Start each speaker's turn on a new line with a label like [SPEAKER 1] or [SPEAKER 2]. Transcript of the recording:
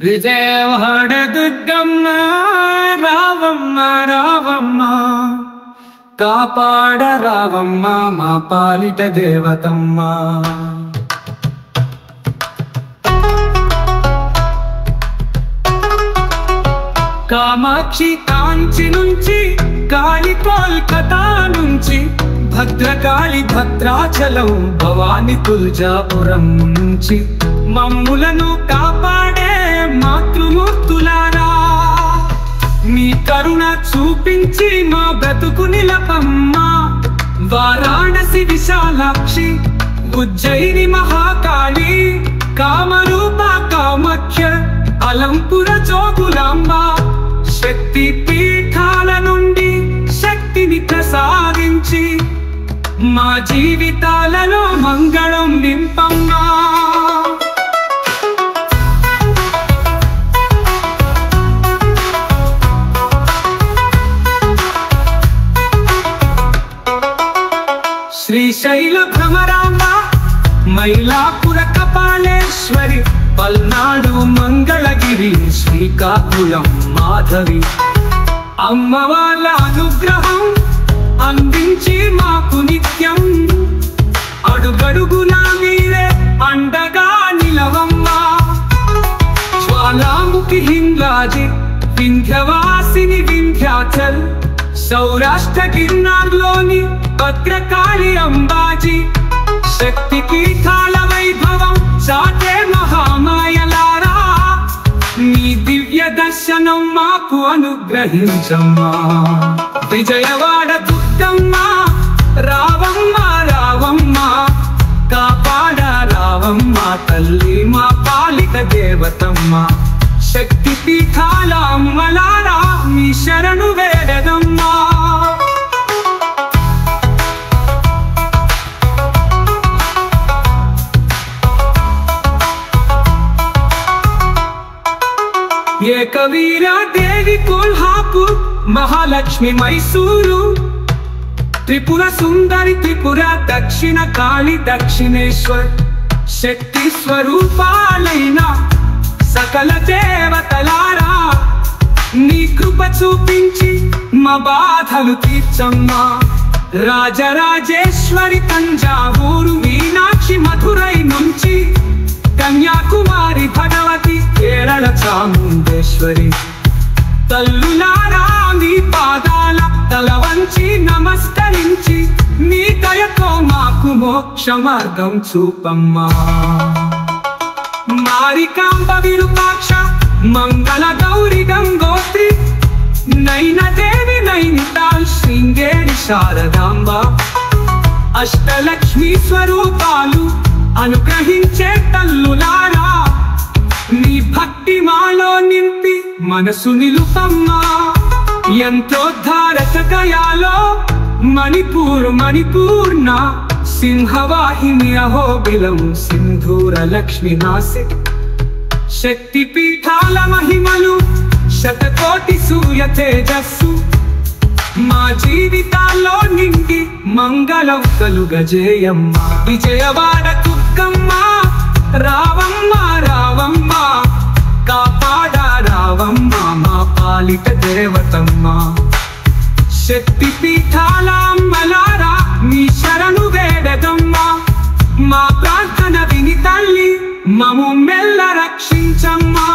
[SPEAKER 1] విజయవాడ దుర్గమ్మ రావమ్మ రావమ్మ కాపాడ రావమ్మ మా పాలిట దేవతమ్మ కామాక్షి కాంచి నుంచి కాళి కోల్కతా నుంచి భద్రకాళి భద్రాచలం భవాని తుల్జాపురం నుంచి మమ్ములను కాపాడే మాతృమూర్తులారా మీ కరుణ చూపించి మా బ్రతుకు నిలపమ్మ వారాణసి విశాలాక్షి ఉజ్జయిని మహాకాళి కామరూప కామాఖ్య అలంపుర జోగులాంబ శక్తి పీఠాల నుండి శక్తిని ప్రసాదించి మా జీవితాలలో మంగళం నింపమ్మా శ్రీశైల భ్రమరాంబ మైలాపుర కపాలేశ్వరి పల్నాడు మంగళగిరి శ్రీకాకుళం మాధవి అమ్మ వాళ్ళ అనుగ్రహం అందించి మాకు నిత్యం అడుగడుగునా మీరే అండగా నిలవమ్మా జ్వాలాముఖి హింగ్లాజి వింధ్యవాసిని వింధ్యాచల్ సౌరాష్ట్ర గిర్నార్లోని భద్రకాళి అంబాజీ శక్తి పీఠాల వైభవం సాటే మహామాయలారా నీ దివ్య దర్శనం మాకు అనుగ్రహించమ్మా విజయవాడ దుర్గమ్మ రావమ్మ రావమ్మ కాపాడ రావమ్మ తల్లి మా పాలిక దేవతమ్మ శక్తి పీఠాల అమ్మలారా మీ శరణు వేడదమ్మా ఏకవీర దేవి కోల్హాపూర్ మహాలక్ష్మి మైసూరు త్రిపుర సుందరి త్రిపుర దక్షిణ కాళి దక్షిణేశ్వర్ శక్తి స్వరూపాలైన సకల దేవతలారా నీ కృప చూపించి మా బాధలు తీర్చమ్మా రాజరాజేశ్వరి తంజావూరు మీనాక్షి మధురై నుంచి కన్యాకుమారి భగవతి కేరళ చాముండేశ్వరి తల్లులారా మీ పాదాల తల వంచి నమస్కరించి మీ దయతో మాకు మోక్ష మార్గం చూపమ్మా మారికాంబ విరూపాక్ష మంగళ గౌరి గంగోత్రి నైన దేవి నైనితాల్ శృంగేరి శారదాంబ అష్టలక్ష్మి స్వరూపాలు అనుగ్రహించే తల్లులారా నీ భక్తి మాలో నింపి మనసు నిలుపమ్మా ఎంతోద్ధారక గయాలో మణిపూర్ మణిపూర్ణ సింహవాహిని అహోబిలం సింధూర లక్ష్మి నాసిక్ శక్తి పీఠాల మహిమలు శతకోటి సూర్య తేజస్సు మా జీవితాల్లో నిండి మంగళం కలుగజేయమ్మ విజయవాడ దుర్గమ్మ రావమ్మ రావమ్మ కాపాడ రావమ్మ మా పాలిట దేవతమ్మ శక్తి పీఠాల అమ్మలారా మీ శరణు వేడదమ్మా మా ప్రార్థన విని తల్లి మము మెల్ల రక్షించమ్మా